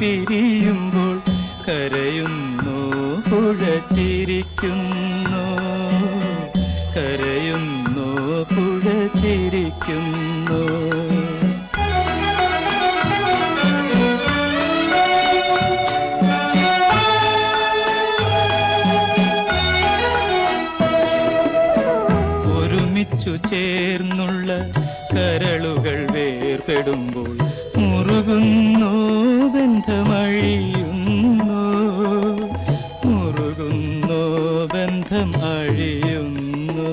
പിരിയുമ്പോൾ കരയുന്നു പുഴ ചിരിക്കുന്നു കരയുന്നു പുഴ ചിരിക്കുന്നു ഒരുമിച്ചു ചേർന്നുള്ള കരളുകൾ വേർപെടുമ്പോൾ മുറുകുന്നു ബന്ധമഴിയുന്നു മുറുകുന്നു ബന്ധം അഴിയുന്നു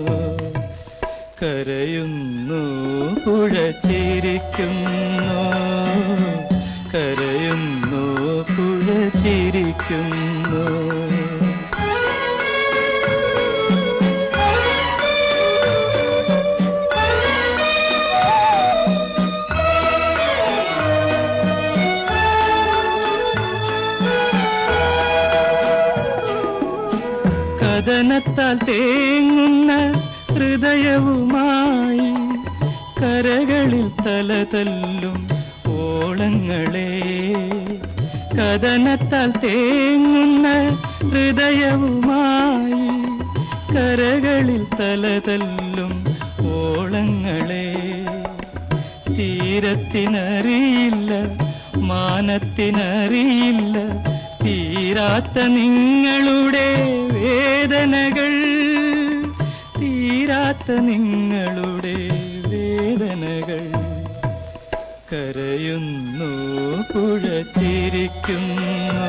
കരയുന്നു പുഴ ചിരിക്കുന്നു കരയുന്നു പുഴ ചിരിക്കുന്നു കഥനത്താൽ തേങ്ങുന്ന ഹൃദയവുമായി കരകളിൽ തലതല്ലും ഓളങ്ങളെ കഥനത്താൽ തേങ്ങുന്ന ഹൃദയവുമായി കരകളിൽ തലതല്ലും ഓളങ്ങളെ തീരത്തിനറിയില്ല മാനത്തിനറിയില്ല തീരാത്ത നിങ്ങളുടെ വേദനകൾ തീരാത്ത നിങ്ങളുടെ വേദനകൾ കരയുന്നു പുഴ ചിരിക്കുന്നു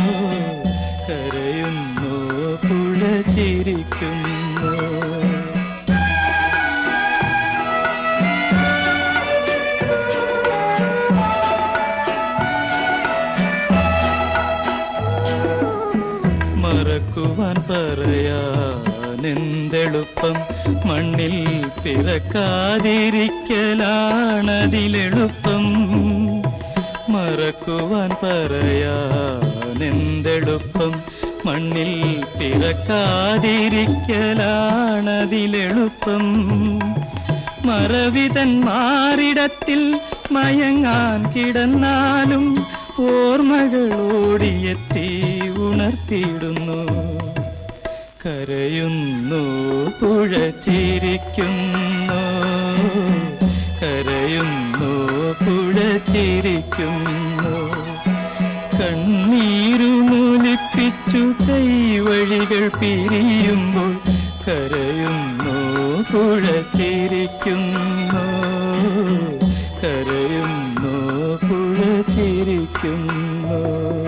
കരയുന്നു പുഴ ചിരിക്കുന്നു മറക്കുവാൻ പറയാനെന്തെളുപ്പം മണ്ണിൽ പിറക്കാതിരിക്കലാണതിലെളുപ്പം മറക്കുവാൻ പറയാനെന്തെളുപ്പം മണ്ണിൽ പിറക്കാതിരിക്കലാണതിലെളുപ്പം മറവിതൻ മാറിടത്തിൽ മയങ്ങാൻ കിടന്നാലും ഓർമ്മകൾ ഓടിയെത്തി ഉണർത്തിയിടുന്നു കരയുന്നു പുഴ ചിരിക്കുന്നു കരയുന്നു പുഴ ചിരിക്കുന്നു കണ്ണീരുമൊലിപ്പിച്ചു കൈവഴികൾ പിരിയുമ്പോൾ കരയുന്നു പുഴ ചിരിക്കുന്നു കരയുന്നു പുഴ ചിരിക്കുന്നു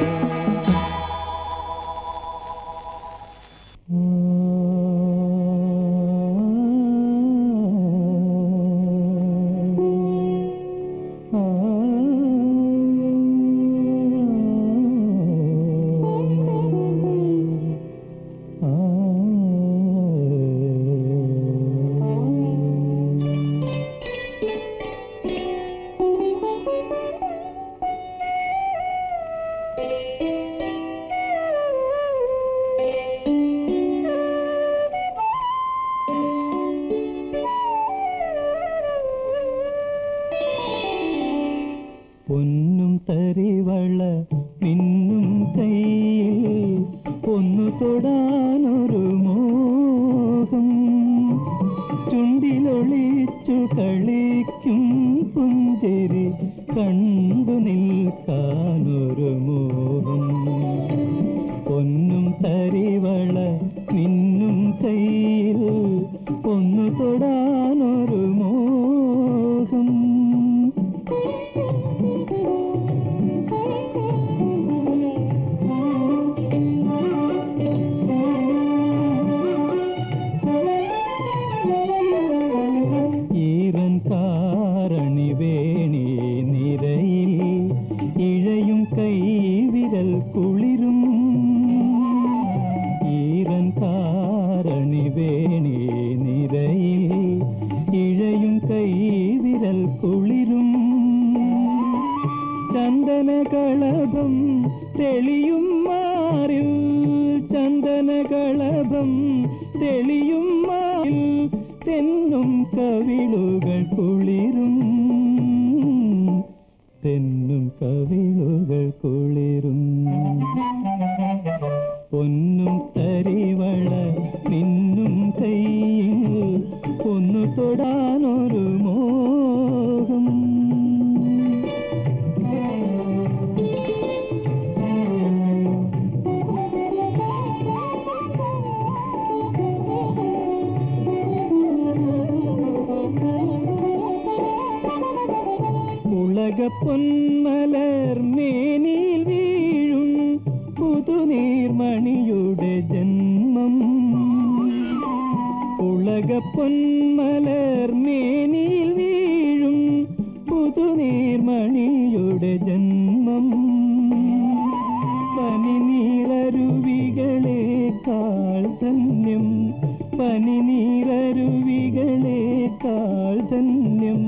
പൊന്നും തരിവള മിന്നും കയ്യിൽ ഒന്നു തൊടാനൊരു മോഹം ചുണ്ടിലൊളിച്ചു കളിക്കും പുഞ്ചിരി കണ്ടു നിൽക്കാനൊരു മോഹം പൊന്നും തരിവള മിന്നും കയ്യിൽ ഒന്നു തൊടാനൊരു മോഹം ഈറൻ കാരണി വേണി നിരയിൽ ഇഴയും കൈവിരൽ കുളിരും ഈറൻ കാരണി വേണി നിരയിൽ ഇഴയും കൈവിരൽ കുളിരും ചന്ദനകളഭം തെളിയും മാറിൽ ചന്ദനകളഭം തെളിയും മാറിൽ തെന്നും കവിളുകൾ കുളിരും തെന്നും കവിളുകൾ കുളിരും ഉളക പൊന്മലർ മേനിൽ വീഴും പുതുനീർമണിയുടെ ജന്മം ഉളക പൊന്മലർ മേനിൽ വീഴും പുതുനീർമണിയുടെ ജന്മം പനിനീരരുവികളേക്കാൾ ധന്യം പനിനീരരുവികളേക്കാൾ ധന്യം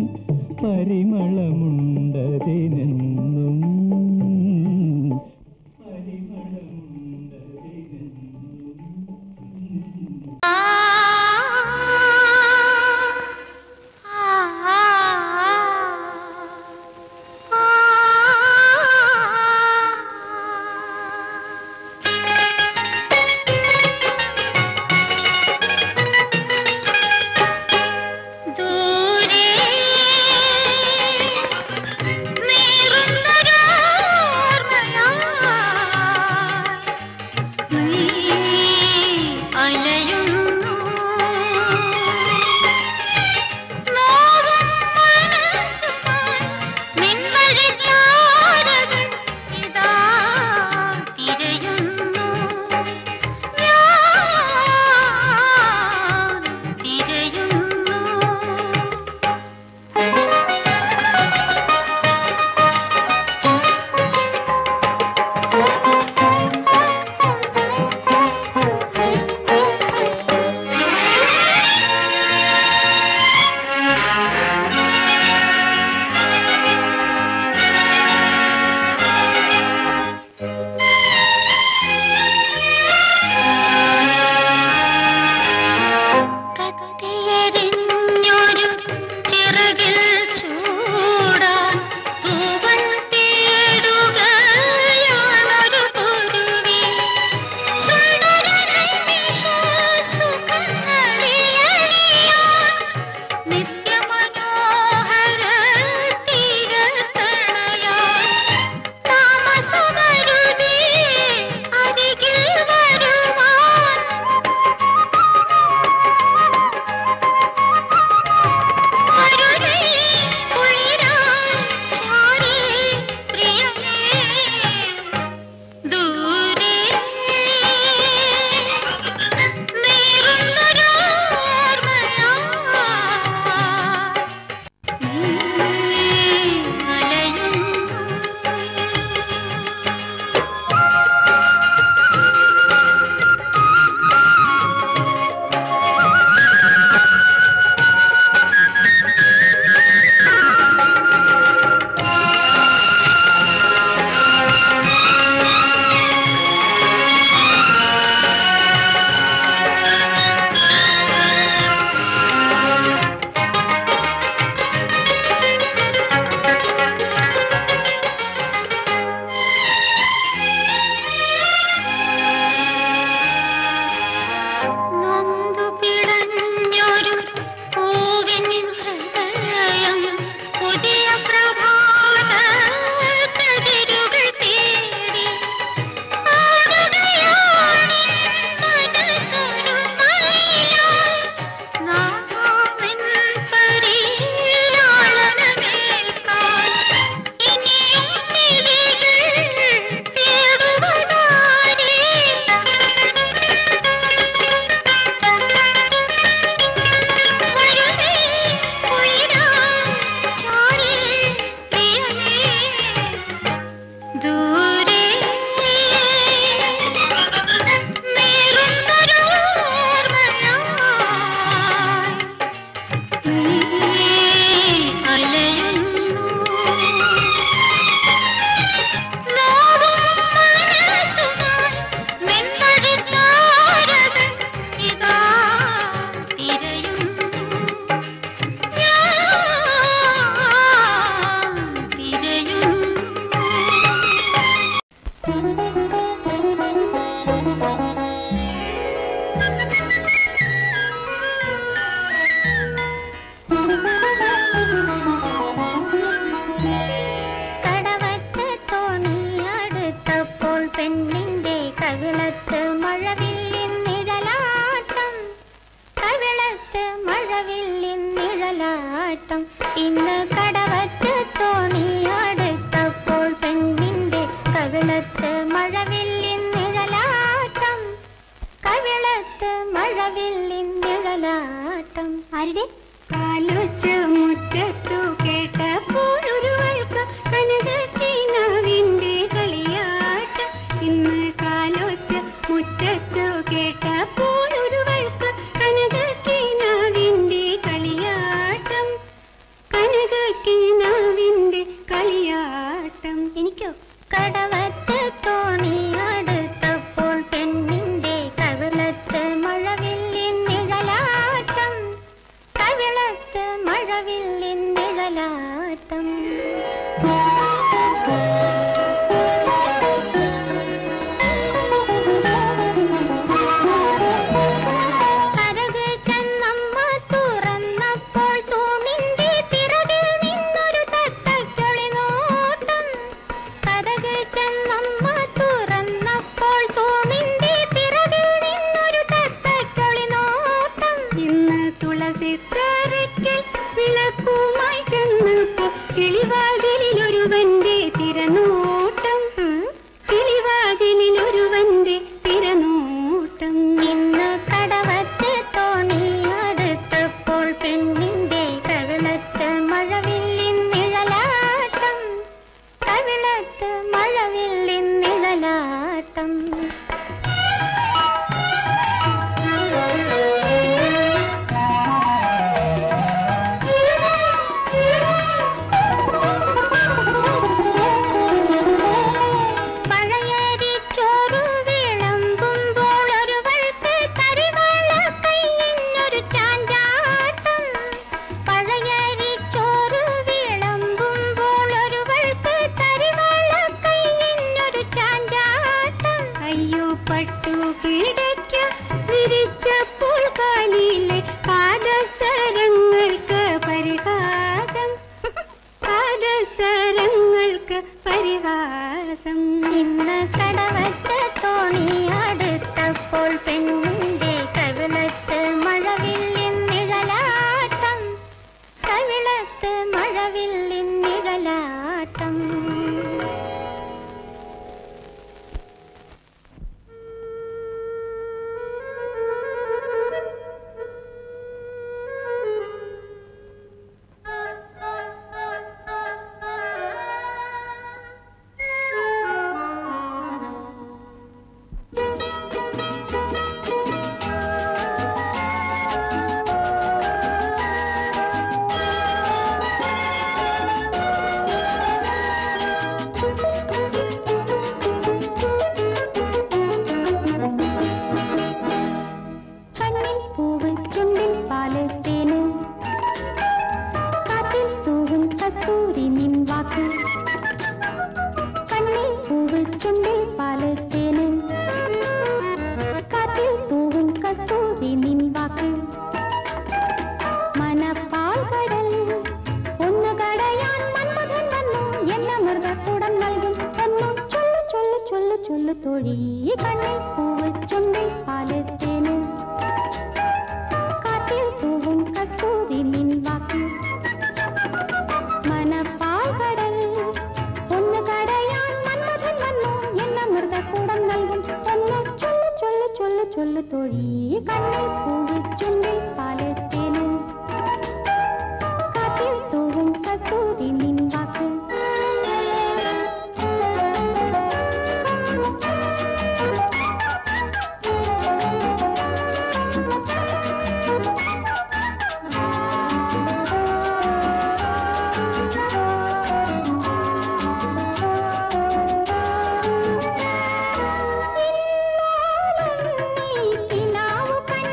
പരിമളമുണ്ടതിനെന്നും ദൂരെ നീറും കിനാവിന്റെ കളിയാട്ടം എനിക്കോ കടവത്ത് തോണി അടുത്തപ്പോൾ പെണ്ണിന്റെ കവിളത്ത് മഴവില്ലിൻ നിഴലാട്ടം കവിളത്ത് മഴവില്ലിൻ നിഴലാട്ടം കരക് ചെന്നമ്മ തുറന്നപ്പോൾ തൂണിന്റെ പിറകിൽ നിന്നൊരു തത്തക്കിളി നോട്ടം കരക് ചെന്നമ്മ തുറന്നപ്പോൾ തൂണിന്റെ പിറകിൽ നിന്നൊരു തത്തക്കിളി നോട്ടം ഇന്ന് തുളസി തറയ്ക്കൽ വിളക്കുമായി ചെന്നപ്പോ കിളിവാതിലിൽ ഒരുവന്റെ തിരനോട്ടം കിളിവാതിലിൽ ഒരുവന്റെ തിരനോട്ടം ഇന്ന് കടവത്ത് തോണി അടുത്തപ്പോൾ പെണ്ണിന്റെ കവിളത്ത് മഴവില്ലിൻ നിഴലാട്ടം കവിളത്ത് മഴവില്ലിൻ നിഴലാട്ടം പഴയരി ചോറു വിളമ്പുമ്പോൾ ഒരുവൾക്ക് കരിവാള കയ്യിന്നൊരു ചാഞ്ചാട്ടം പഴയരി ചോറു വിളമ്പുമ്പോൾ ഒരുവൾക്ക് കരിവാള കയ്യിന്നൊരു ചാഞ്ചാട്ടം അയ്യോ പട്ടു കിടയ്ക്ക വിരിച്ചപ്പോൾ കാലിലെ പാദസരങ്ങൾക്ക് പരിഹാസം പാദസരങ്ങൾക്ക് പരിഹാസം ഇന്ന് കടവത്ത് തോണി അടുത്തപ്പോൾ പെണ്ണിന്റെ കവിളത്ത് മഴവില്ലിൻ നിഴലാട്ടം കവിളത്ത് മഴവില്ലിൻ നിഴലാട്ടം കണ്ണിൽ പൂവ് ചുണ്ടിൽ പാല് തേന് കാറ്റിൽ തൂവും കസ്തൂരി നിൻ വാക്ക് കണ്ണിൽ പൂവ് ചുണ്ടിൽ പാല് തേന് കാറ്റിൽ തൂവും കസ്തൂരി നിൻ വാക്ക് മനപ്പാൽ കടൽ ഒന്ന് കടയാൻ മന്മഥൻ വന്നു എന്ന മൃഗക്കൂടം നൽകും ഒന്നു ചൊല്ലു ചൊല്ലു ചൊല്ലു ചൊല്ലു തൊഴി കണ്ണിൽ പൂവ് ചുണ്ടിൽ പാല് തേന് കാറ്റിൽ തൂവും കസ്തൂരി നിൻ വാക്ക് മനപ്പാൽ കടൽ ഒന്ന് കടയാൻ മന്മഥൻ വന്നു എന്ന മൃഗക്കൂടം നൽകും ഒന്ന് ചൊല്ലു ചൊല്ലു ചൊല്ലു ചൊല്ലു തൊഴി കണ്ണിൽ പൂവ് ചുണ്ടിൽ പാലത്തേന് കാറ്റിൽ തൂവും കസ്തൂരി നിൻ വാക്ക് നീ കിനാവു കണ്ട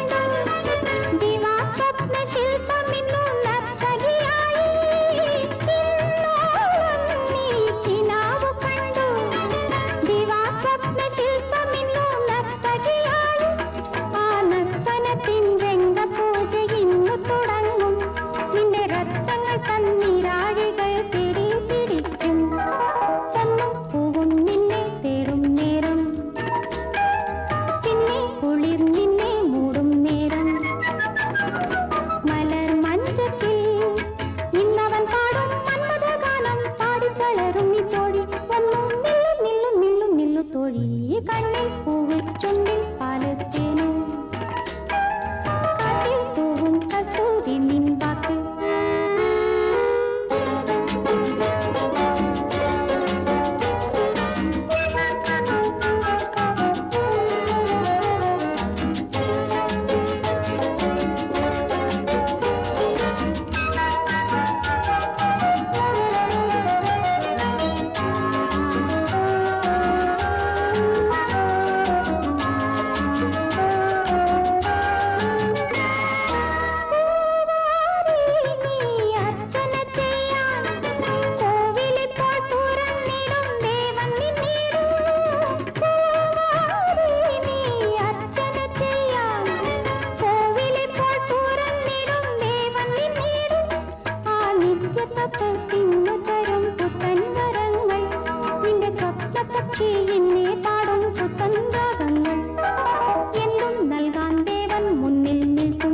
മാറ്റി എന്നെ പാടും പുത്തൻ രാഗങ്ങൾ എന്നും നൽകാൻ ദേവൻ മുന്നിൽ നിൽക്കും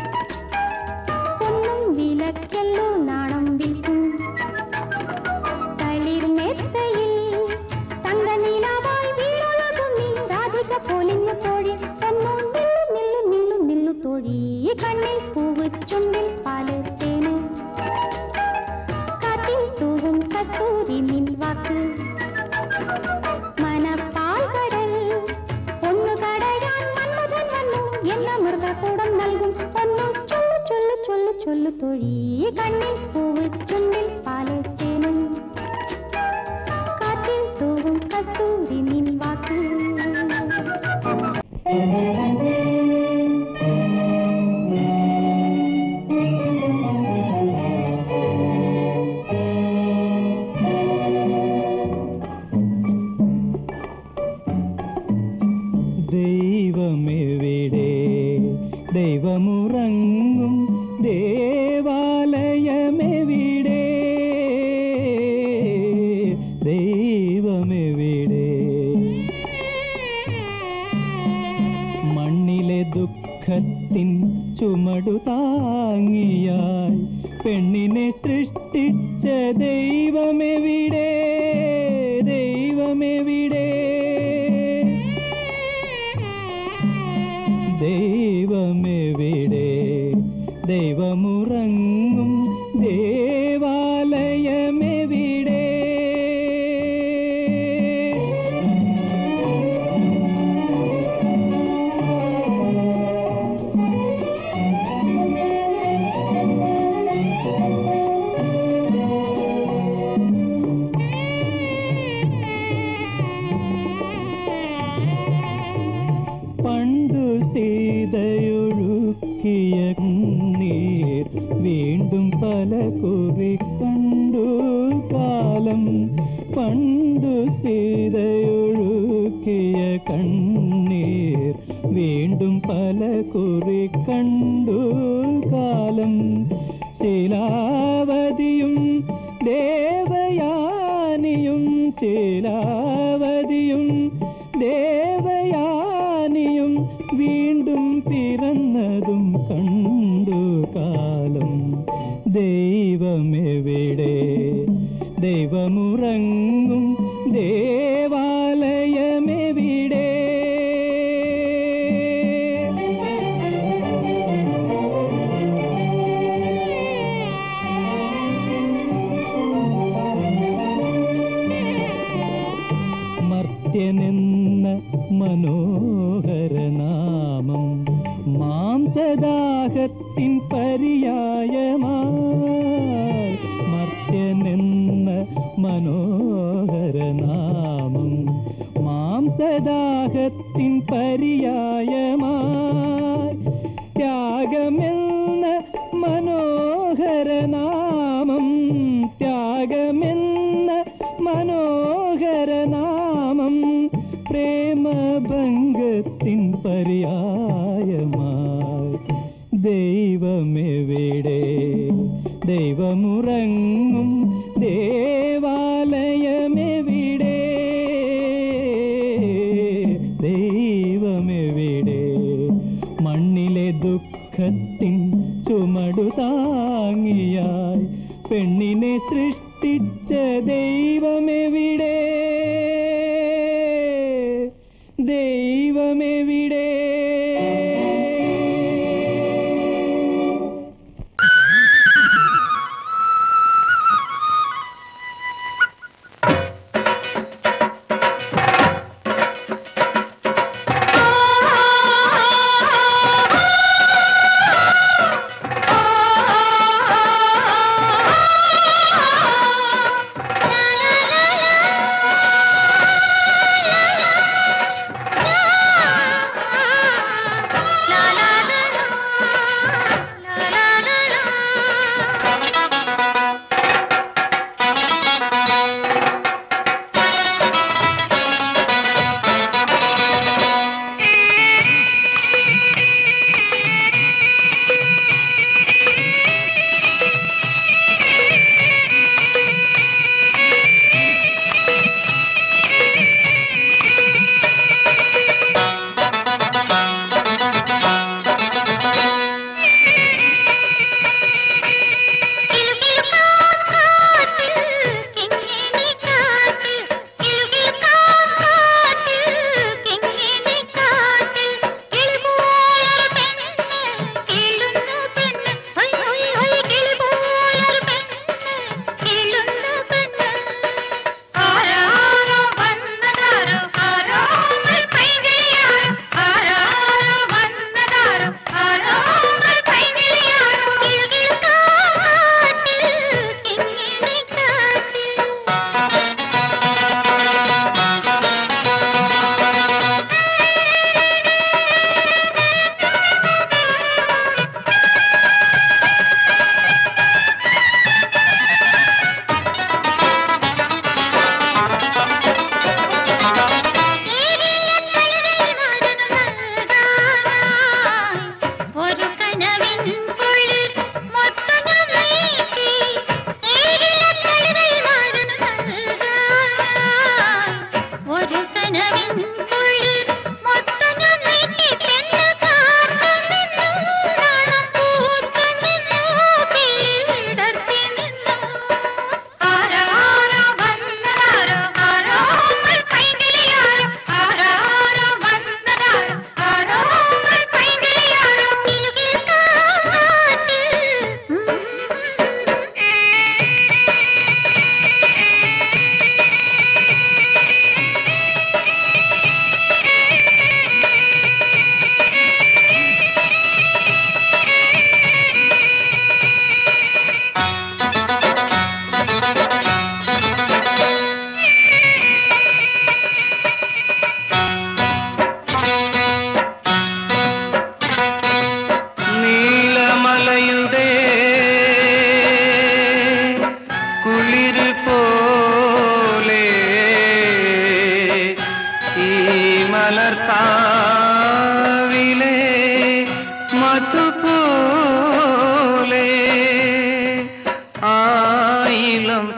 ഒന്നും വിലക്കല്ലോ നാണം വിൽക്കും തളിർമെത്തയിൽ തങ്കനിലാവായി വീണൊഴുകും നീ രാധിക പോലിഞ്ഞു തോഴി ഒന്നു നില്ലു നില്ലു നില്ലു നില്ലു തോഴി കണ്ണിൽ പൂവ് ചുണ്ടിൽ പാല് തേന് കാറ്റിൽ തൂവും കസ്തൂരി നിൻ വാക്ക് മനപ്പാൽ കടൽ ഒന്നു കടയാൻ മന്മഥൻ വന്നു എന്ന മൃഗക്കൂടം നൽകും ഒന്നു ചൊല്ലു ചൊല്ലു ചൊല്ലു ചൊല്ലു തൊഴി കണ്ണിൽ പൂവ് ചുണ്ടിൽ പാല് തേനും കാറ്റിൽ തൂവും കസ്തൂരി നിൻ വാക്ക് ദൈവമെവിടെ ദൈവമുറങ്ങും ദേവാലയമെവിടെ ദൈവമെവിടെ മണ്ണിലെ ദുഃഖത്തിൻ ചുമടു താങ്ങിയായി പെണ്ണിനെ സൃഷ്ടിച്ച ദൈവമെവിടെ ദൈവമെവിടെ ദൈവമെവിടെ ദൈവമുറങ്ങും ദേവാലയമെവിടെ പണ്ടു സീതയൊഴുക്കിയ നീർ വീണ്ടും പല കുറി കണ്ടു കാലം പണ്ടു സീതയൊഴുക്കിയ കണ്ണീർ വീണ്ടും പല കുറി കണ്ടു കാലം ശീലാവതിയും ദേവയാനിയും ശീലാവതിയും ദേവയാനിയും വീണ്ടും പിറന്നതും കണ്ടു കാലം ദൈവമെവിടെ ദൈവമുറങ്ങും ദേവാലയമെവിടെ മർത്യനെന്ന മനോഹര നാമം മാംസദാഹത്തിൻ പര്യായമായി മർത്യനെന്ന മനോഹര നാമം മാംസദാഹത്തിൻ പര്യായമായി ത്യാഗമെന്ന മനോഹര നാമം ത്യാഗമെന്ന മനോഹര നാമം പ്രേമഭംഗത്തിൻ പര്യായമായി ദൈവമെവിടെ ദൈവമുറങ്ങും ദേവാലയമെവിടെ ദൈവമെവിടെ മണ്ണിലെ ദുഃഖത്തിൻ ചുമടു താങ്ങിയായി പെണ്ണിനെ സൃഷ്ടിച്ച ദൈവമെവിടെ ദൈവമെവിടെ ആ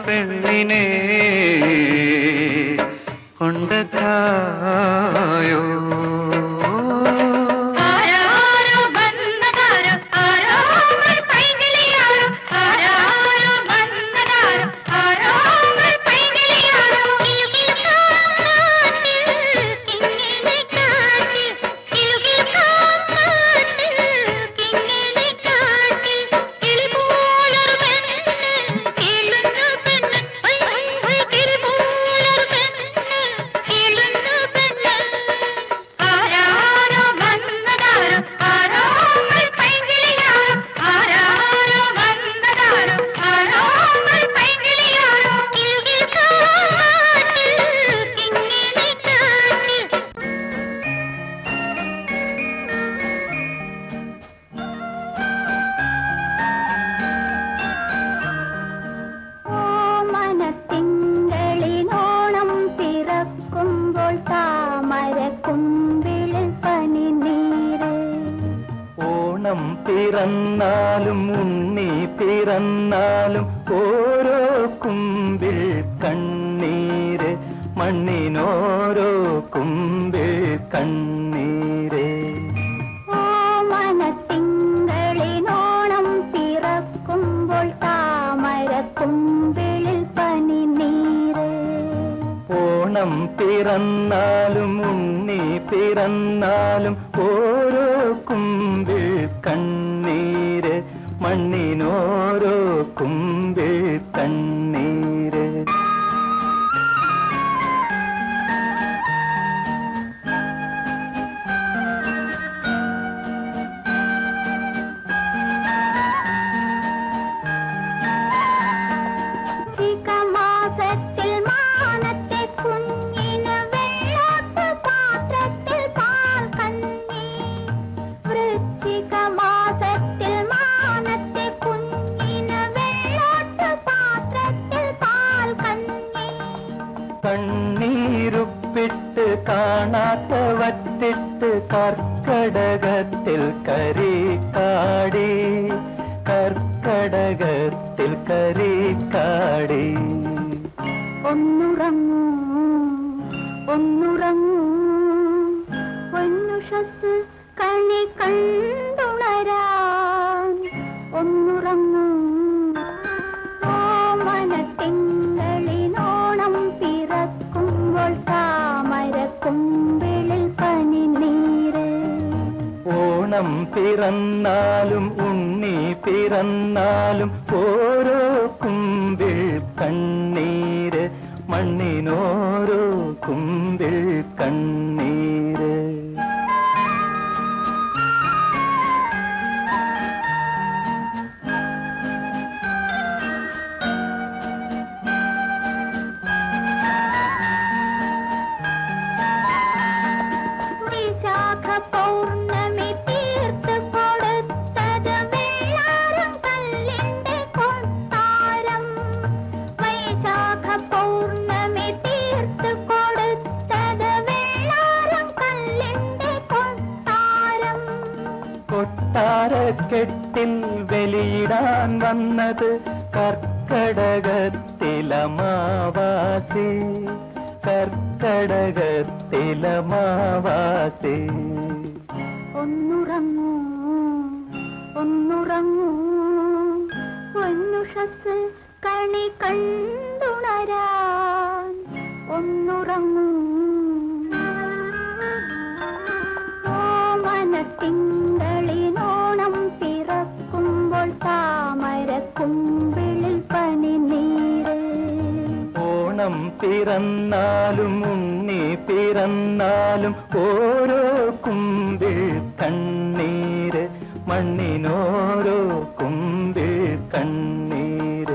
പെണ്ണിനെ കൊണ്ടക്കായോ ആരാരോ വന്നതാരോ ആരോ മൽ പൈകിളിയാരോ ആരാരോ വന്നതാരോ ആരോ മൽ പൈകിളിയാരോ കിലുകിൽ കാറ്റിൽ കിങ്ങിണി കാറ്റിൽ കിലുകിൽ കാറ്റിൽ കിങ്ങിണി കാറ്റിൽ കിളി പോലൊരു പെണ്ണ് കേളുന്നു പെണ്ണ് ഹൈ ഹൈ ഹൈ കിളി പോലൊരു പെണ്ണ് കേളുന്നു പെണ്ണ് ആരാരോ വന്നതാരോ ആരോ മൽ പൈകിളിയാരോ ആരാരോ വന്നതാരോ ആരോ മൽ പൈകിളിയാരോ കിലുകിൽ കാറ്റിൽ കിങ്ങിണി കാറ്റിൽ ഓമനത്തിങ്കളിനോണം പിറക്കുമ്പോൾ താമരക്കുമ്പിളിൽ പനിനീര് ഓണം പിറന്നാലും ഉണ്ണി പിറന്നാലും ഓരോ കുമ്പിൽ കണ്ണീര് മണ്ണിനോരോ കുമ്പിൽ കണ്ണീര് ഓമനത്തിങ്കളിനോണം പിറക്കുമ്പോൾ താമരക്കുമ്പിളിൽ പനിനീര് ഓണം പിറന്നാലും ഉണ്ണി പിറന്നാലും ഓരോ കുമ്പിൽ കണ്ണീര് മണ്ണിനോരോ കുമ്പിൽ കണ്ണീര് മാസത്തിൽ മാനത്തെ കുഞ്ഞിന് വെള്ളോട്ട് പാത്രത്തിൽ പാൽ കന്നി വൃശ്ചിക മാസത്തിൽ മാനത്തെ കുഞ്ഞിന് വെള്ളോട്ട് പാത്രത്തിൽ പാൽ കന്നി കണ്ണീരുപ്പിട്ട് കാണാത്ത വറ്റിട്ട് കർക്കടകത്തിൽ കരീക്കാടി കർക്കടകത്തിൽ കരീക്കാടി ഒന്നുറങ്ങൂ ഒന്നുറങ്ങൂ പൊന്നുഷസ് കണി കണ്ടുണരാൻ ഒന്നുറങ്ങൂ ഓമനത്തിങ്കളിനോണം പിറക്കുമ്പോൾ താമരക്കുമ്പിളിൽ പനിനീര് ഓണം പിറന്നാലും ഉണ്ണി പിറന്നാലും ഓരോ കുമ്പിൽ കണ്ണീര് മണ്ണിനോരോ കുമ്പിൽ കണ്ണീര് വിശാഖ പൗർണമി തീർത്ത് കൊടുത്തത് വെള്ളാരം കല്ലിന്റെ കൊട്ടാരം വൈശാഖ പൗർണമി തീർത്ത് കൊടുത്തത് വെള്ളാരം കല്ലിന്റെ കൊട്ടാരം കൊട്ടാരക്കെട്ടിൽ വെളിയിടാൻ വന്നത് കർക്കടകത്തിലമാവാസി കർക്കടകത്തിലമാവാസി ഒന്നുറങ്ങൂ ഒന്നുറങ്ങൂ പൊന്നുഷസ് കണി കണ്ടുണരാൻ ഒന്നുറങ്ങൂ ഓമനത്തിങ്കളിനോണം പിറക്കുമ്പോൾ താമരക്കുമ്പിളിൽ പനിനീര് ഓണം പിറന്നാലും ഉണ്ണി പിറന്നാലും ഓരോ കുമ്പിൽ കണ്ണീര് മണ്ണിനോരോ കുമ്പിൽ കണ്ണീര്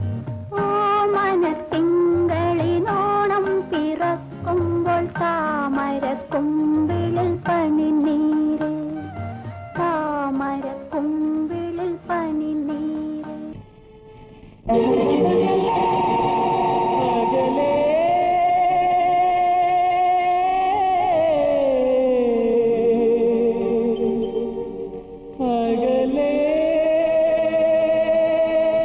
ഓമനത്തിങ്കളിനോണം പിറക്കുമ്പോൾ താമരക്കുമ്പിളിൽ പനിനീര് താമരക്കുമ്പിളിൽ പനിനീര് അകലേ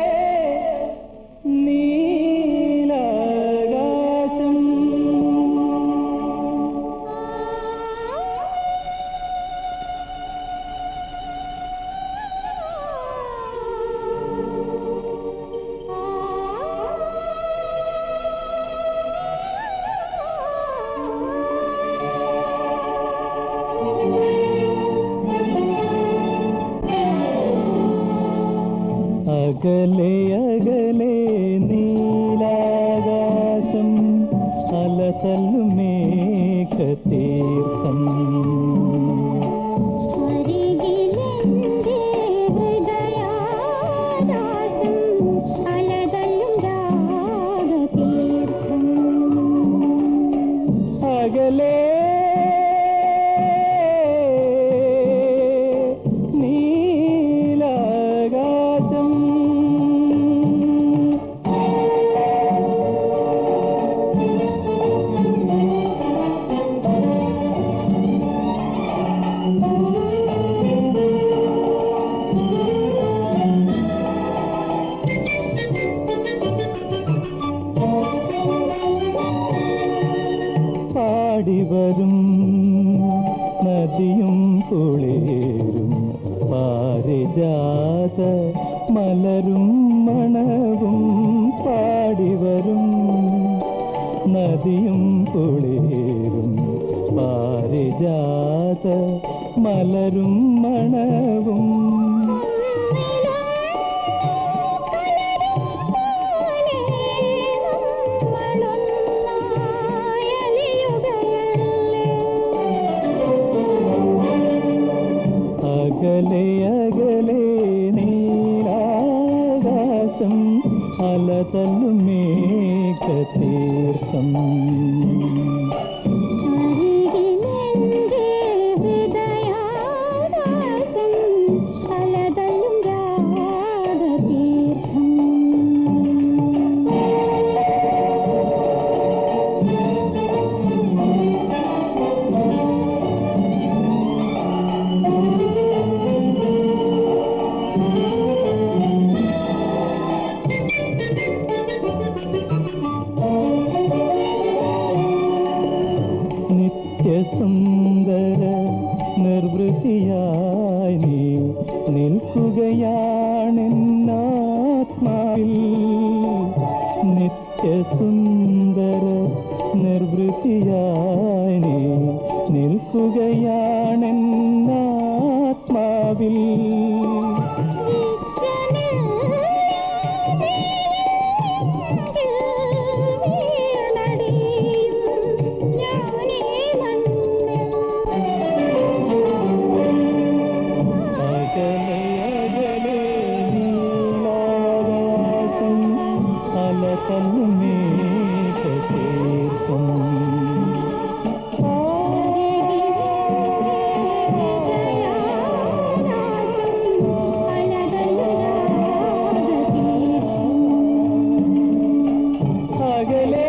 പാടിവരും നദിയും കുളിരും പാരിജാത മലരും മണവും പാടിവരും നദിയും കുളിരും പാരിജാത മലരും മണവും അകലെ അകലെ നീലാകാശം അലതല്ലും മേഘതീർത്ഥം നിത്യസുന്ദര നിർവൃതിയായി നീ നിൽക്കുകയാണെന്നാത്മാവിൽ നിത്യസുന്ദര നിർവൃതിയായി നീ നിൽക്കുകയാണെന്നാത്മാവിൽ അകലെ അകലെ നീലാകാശം അലതല്ലും മേഘതീർത്ഥം അകലെ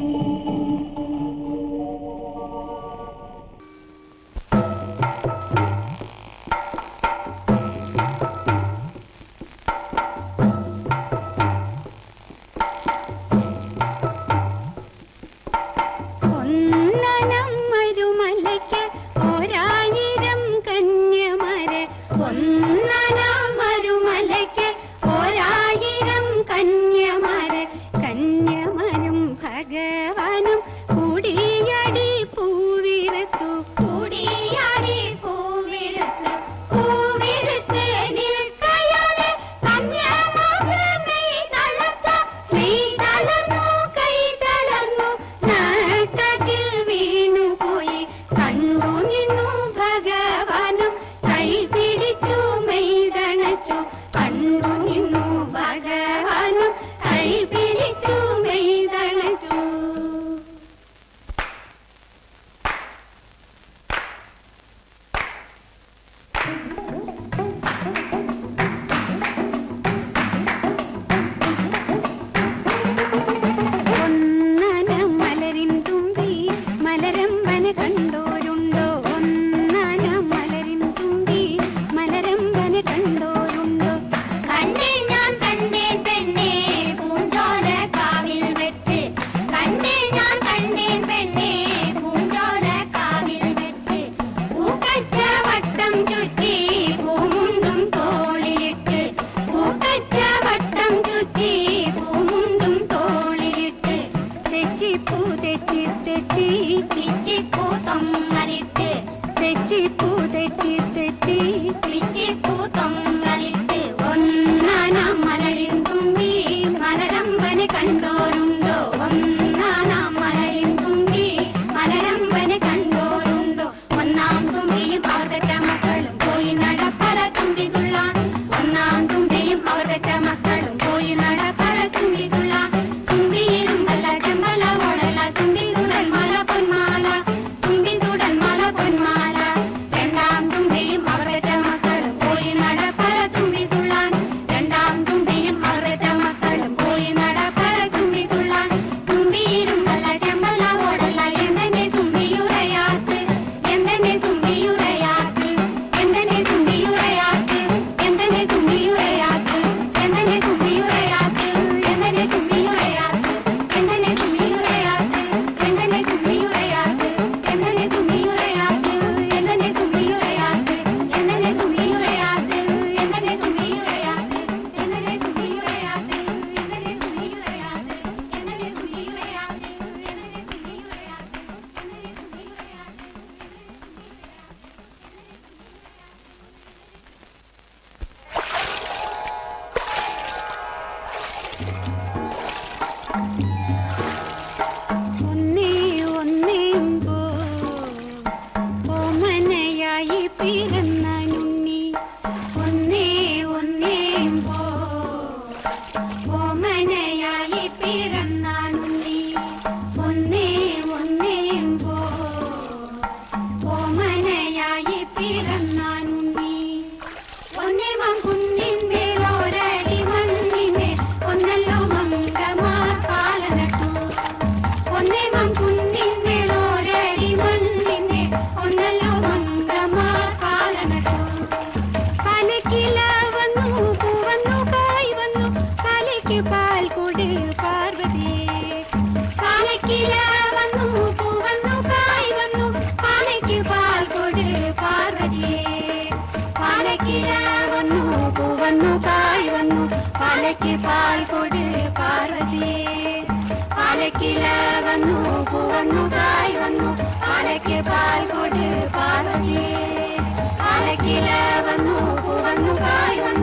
നീലാകാശം പാലയ്ക്ക് പാൽ കൊട് പാർവതിയേ പാലക്കില വന്നു പൂവന്നു കായ് വന്നു പാലയ്ക്ക് പാൽ കൊട് പാർവതിയേ പാലക്കില വന്നു പൂവന്നു കായ് വന്നു